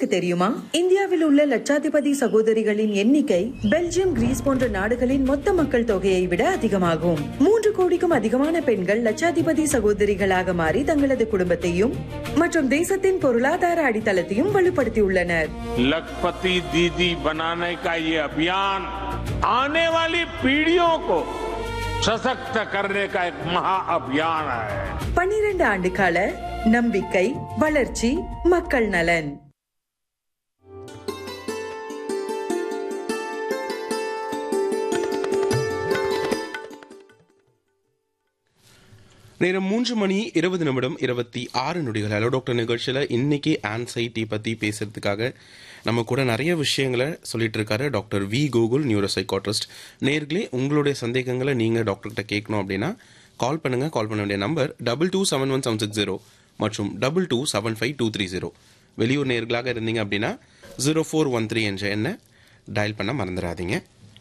உங்களுக்கு தெரியுமா இந்தியாவில் உள்ள லட்சாதிபதி சகோதரிகளின் எண்ணிக்கை பெல்ஜியம் கிரீஸ் போன்ற நாடுகளின் மொத்த மக்கள் தொகையை விட அதிகமாகும் மூன்று கோடிக்கும் அதிகமான பெண்கள் லட்சாதிபதி சகோதரிகளாக மாறி தங்களது குடும்பத்தையும் மற்றும் தேசத்தின் பொருளாதார அடித்தளத்தையும் வலுப்படுத்தியுள்ளனர் लखपति दीदी बनाने का ये अभियान आने वाली पीढ़ियों को सशक्त करने का एक महा अभियान है பன்னிரண்டு ஆண்டு கால நம்பிக்கை வளர்ச்சி மக்கள் நலன் நேரம் மூன்று மணி இருபது நிமிடம் இருபத்தி ஆறு நொடிகள் ஹலோ டாக்டர் நிகழ்ச்சியில் இன்னைக்கு ஆன்சைட்டி பற்றி பேசுறதுக்காக நம்ம கூட நிறைய விஷயங்களை சொல்லிட்டு இருக்காரு doctor V Gokul neuro psychiatrist நேர்களே உங்களுடைய சந்தேகங்களை நீங்கள் டாக்டர்கிட்ட கேட்கணும் அப்படின்னா கால் பண்ணுங்க கால் பண்ண வேண்டிய number double two seven one seven six zero மற்றும் double two seven five two three zero வெளியூர் நேர்களாக இருந்தீங்க அப்படின்னா ஜீரோ ஃபோர் ஒன் த்ரீ என்ற எண்ணை டயல் பண்ண மறந்துடாதீங்க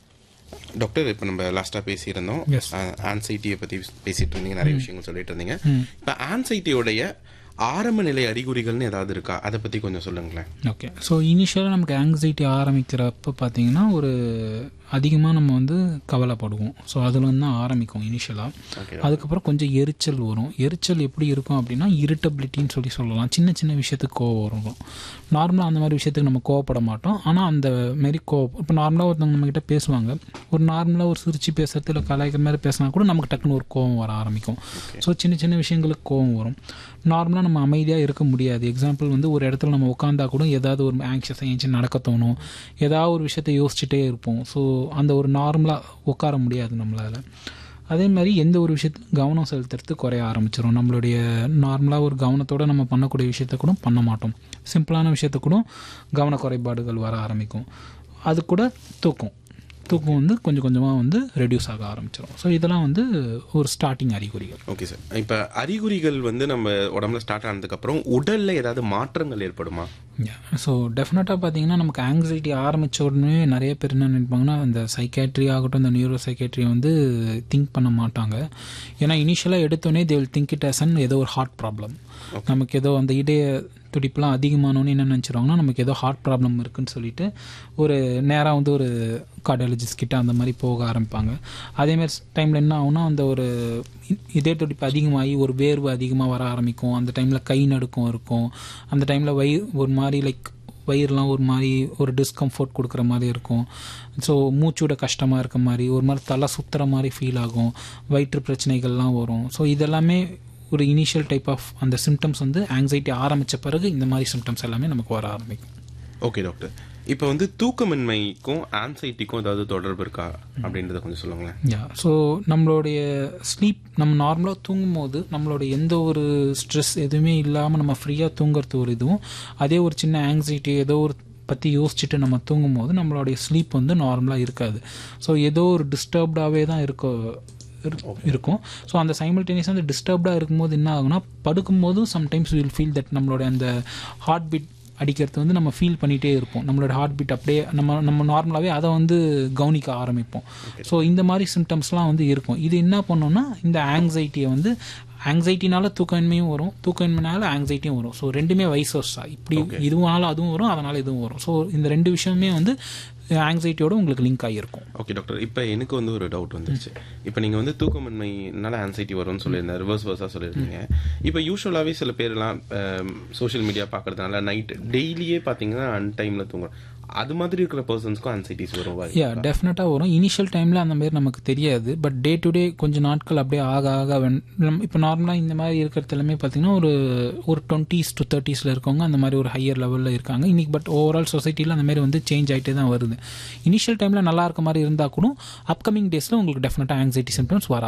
டாக்டர் இப்போ நம்ம லாஸ்ட்டாக பேசியிருந்தோம் Yes. ஆன்சைட்டியை பற்றி பேசிட்டு இருந்தீங்க நிறைய விஷயங்கள் சொல்லிட்டு இருந்தீங்க இப்போ ஆன்சைட்டியோடைய ஆரம்ப நிலை அறிகுறிகள்னு ஏதாவது இருக்கா அதை பற்றி கொஞ்சம் சொல்லுங்களேன் ஓகே ஸோ இனிஷியலாக நமக்கு ஆங்ஸைட்டி ஆரம்பிக்கிறப்ப பார்த்தீங்கன்னா ஒரு அதிகமாக நம்ம வந்து கவலைப்படுவோம் ஸோ அதில் வந்து தான் ஆரம்பிக்கும் இனிஷியலாக அதுக்கப்புறம் கொஞ்சம் எரிச்சல் வரும் எரிச்சல் எப்படி இருக்கும் அப்படின்னா இரிட்டபிலிட்டின்னு சொல்லி சொல்லலாம் சின்ன சின்ன விஷயத்துக்கு கோவம் வரும் நார்மலாக அந்த மாதிரி விஷயத்துக்கு நம்ம கோவப்பட மாட்டோம் ஆனால் அந்த மாரி கோவம் இப்போ நார்மலாக ஒருத்தவங்க நம்மக்கிட்ட பேசுவாங்க ஒரு நார்மலாக ஒரு சிரிச்சு பேசுறது இல்லை கலாய்க்கிற மாதிரி பேசினா கூட நமக்கு டக்குன்னு ஒரு கோவம் வர ஆரம்பிக்கும் ஸோ சின்ன சின்ன விஷயங்களுக்கு கோவம் வரும் நார்மலாக நம்ம அமைதியாக இருக்க முடியாது எக்ஸாம்பிள் வந்து ஒரு இடத்துல நம்ம உட்காந்தா கூட ஏதாவது ஒரு ஆங்ஷியஸாக ஏஞ்சி நடக்க தோணும் ஏதாவது ஒரு விஷயத்தை யோசிச்சுட்டே இருப்போம் ஸோ அந்த ஒரு நார்மலாக உட்கார முடியாது நம்மளால் அதே மாதிரி எந்த ஒரு விஷயத்திலும் கவனம் செலுத்துறது குறைய ஆரம்பிச்சிடும் நம்மளுடைய நார்மலாக ஒரு கவனத்தோட நம்ம பண்ணக்கூடிய விஷயத்த கூட பண்ண மாட்டோம் சிம்பிளான விஷயத்த கூட கவன குறைபாடுகள் வர ஆரம்பிக்கும் அது கூட தூக்கம் தூக்கம் வந்து கொஞ்சம் கொஞ்சமாக வந்து ரெடியூஸ் ஆக ஆரம்பிச்சிடும் ஸோ இதெல்லாம் வந்து ஒரு ஸ்டார்டிங் அறிகுறிகள் ஓகே சார் இப்போ அறிகுறிகள் வந்து நம்ம உடம்புல ஸ்டார்ட் ஆனதுக்கப்புறம் உடலில் ஏதாவது மாற்றங்கள் ஏற்படுமா ஸோ டெஃபினட்டாக பார்த்தீங்கன்னா நமக்கு ஆங்ஸைட்டி ஆரம்பித்த உடனே நிறைய பேர் என்ன நினைப்பாங்கன்னா இந்த சைக்காட்ரி ஆகட்டும் இந்த நியூரோ சைக்காட்ரியை வந்து திங்க் பண்ண மாட்டாங்க ஏன்னா இனிஷியலாக எடுத்தோடனே they will think it as an ஏதோ ஒரு ஹார்ட் ப்ராப்ளம் நமக்கு ஏதோ அந்த இதய துடிப்புலாம் அதிகமானோன்னு என்ன நினச்சிருவாங்கன்னா நமக்கு ஏதோ ஹார்ட் ப்ராப்ளம் இருக்குன்னு சொல்லிட்டு ஒரு நேராக வந்து ஒரு கார்டியாலஜிஸ்ட் கிட்ட அந்த மாதிரி போக ஆரம்பிப்பாங்க அதேமாதிரி டைமில் என்ன ஆகும்னா அந்த ஒரு இ- இதய துடிப்பு அதிகமாகி ஒரு வேர்வு அதிகமாக வர ஆரம்பிக்கும் அந்த டைமில் கை நடுக்கம் இருக்கும் அந்த டைமில் வயிறு ஒரு மாதிரி லைக் வயிறுலாம் ஒரு மாதிரி ஒரு டிஸ்கம்ஃபர்ட் கொடுக்குற மாதிரி இருக்கும் ஸோ மூச்சோட கஷ்டமாக இருக்க மாதிரி ஒரு மாதிரி தலை சுத்துற மாதிரி ஃபீல் ஆகும் வயிற்று பிரச்சனைகள்லாம் வரும் ஸோ இதெல்லாமே ஒரு இனிஷியல் டைப் ஆஃப் அந்த சிம்டம்ஸ் வந்து ஆங்ஸைட்டி ஆரம்பித்த பிறகு இந்த மாதிரி சிம்டம்ஸ் எல்லாமே நமக்கு வர ஆரம்பிக்கும் ஓகே டாக்டர் இப்போ வந்து தூக்கமின்மைக்கும் ஆன்சைட்டிக்கும் ஏதாவது தொடர்பு இருக்கா அப்படின்றத கொஞ்சம் சொல்லுங்களேன் யா ஸோ நம்மளுடைய ஸ்லீப் நம்ம நார்மலாக தூங்கும் போது நம்மளோட எந்த ஒரு ஸ்ட்ரெஸ் எதுவுமே இல்லாமல் நம்ம ஃப்ரீயாக தூங்குறது ஒரு இதுவும் அதே ஒரு சின்ன ஆங்ஸைட்டி ஏதோ ஒரு பற்றி யோசிச்சுட்டு நம்ம தூங்கும் போது நம்மளுடைய ஸ்லீப் வந்து நார்மலாக இருக்காது ஸோ ஏதோ ஒரு டிஸ்டர்ப்டாகவே தான் இருக்க இரு- இருக்கும் ஸோ அந்த சைமல்டேனியஸாக அந்த டிஸ்டர்ப்டாக இருக்கும்போது என்ன ஆகும்னா படுக்கும்போதும் சம்டைம்ஸ் வில் ஃபீல் தட் நம்மளோட அந்த ஹார்ட் பீட் அடிக்கிறது வந்து நம்ம ஃபீல் பண்ணிகிட்டே இருப்போம் நம்மளோட ஹார்ட் பீட் அப்படியே நம்ம நம்ம நார்மலாகவே அதை வந்து கவனிக்க ஆரம்பிப்போம் ஸோ இந்த மாதிரி சிம்டம்ஸ்லாம் வந்து இருக்கும் இது என்ன பண்ணோம்னா இந்த ஆங்ஸைட்டியை வந்து ஆங்ஸைட்டினால தூக்கமின்மையும் வரும் தூக்கமின்மைனால ஆங்ஸைட்டியும் வரும் ஸோ ரெண்டுமே வைஸ் வர்ஸா இப்படி இதுவானால அதுவும் வரும் அதனால இதுவும் வரும் ஸோ இந்த ரெண்டு விஷயமே வந்து ஆங்ஸைட்டியோட உங்களுக்கு லிங்க் ஆகியிருக்கும் ஓகே டாக்டர் இப்போ எனக்கு வந்து ஒரு டவுட் வந்துருச்சு இப்போ நீங்கள் வந்து தூக்கமின்மைனால ஆன்சைட்டி வரும்னு சொல்லியிருந்தேன் ரிவர்ஸ் வர்ஸாக சொல்லியிருந்தீங்க இப்போ யூஸ்வலாகவே சில பேர்லாம் சோஷியல் மீடியா பார்க்கறதுனால நைட் டெய்லியே பார்த்தீங்கன்னா அன்டைமில் தூங்குறோம் அது மாதிரி இருக்கிற பர்சன்ஸ்க்கும் ஆன்சைட்டிஸ் வரும் வாய்ப்பு யா டெஃபினட்டாக வரும் இனிஷியல் டைமில் அந்த மாதிரி நமக்கு தெரியாது பட் டே டு டே கொஞ்சம் நாட்கள் அப்படியே ஆக ஆக when- நம்ம இப்போ நார்மலாக இந்த மாதிரி இருக்கிறது எல்லாமே பார்த்தீங்கன்னா ஒரு ஒரு டுவெண்ட்டீஸ் டு தேர்ட்டிஸில் இருக்கவங்க அந்த மாதிரி ஒரு ஹையர் லெவலில் இருக்காங்க இன்னைக்கு பட் ஓவரால் சொசைட்டியில் அந்த மாதிரி வந்து சேஞ்ச் ஆகிட்டே தான் வருது இனிஷியல் டைமில் நல்லா இருக்க மாதிரி இருந்தால் கூட அப்கமிங் டேஸில் உங்களுக்கு டெஃபினட்டாக ஆங்ஸைட்டி சிம்டம்ஸ் வர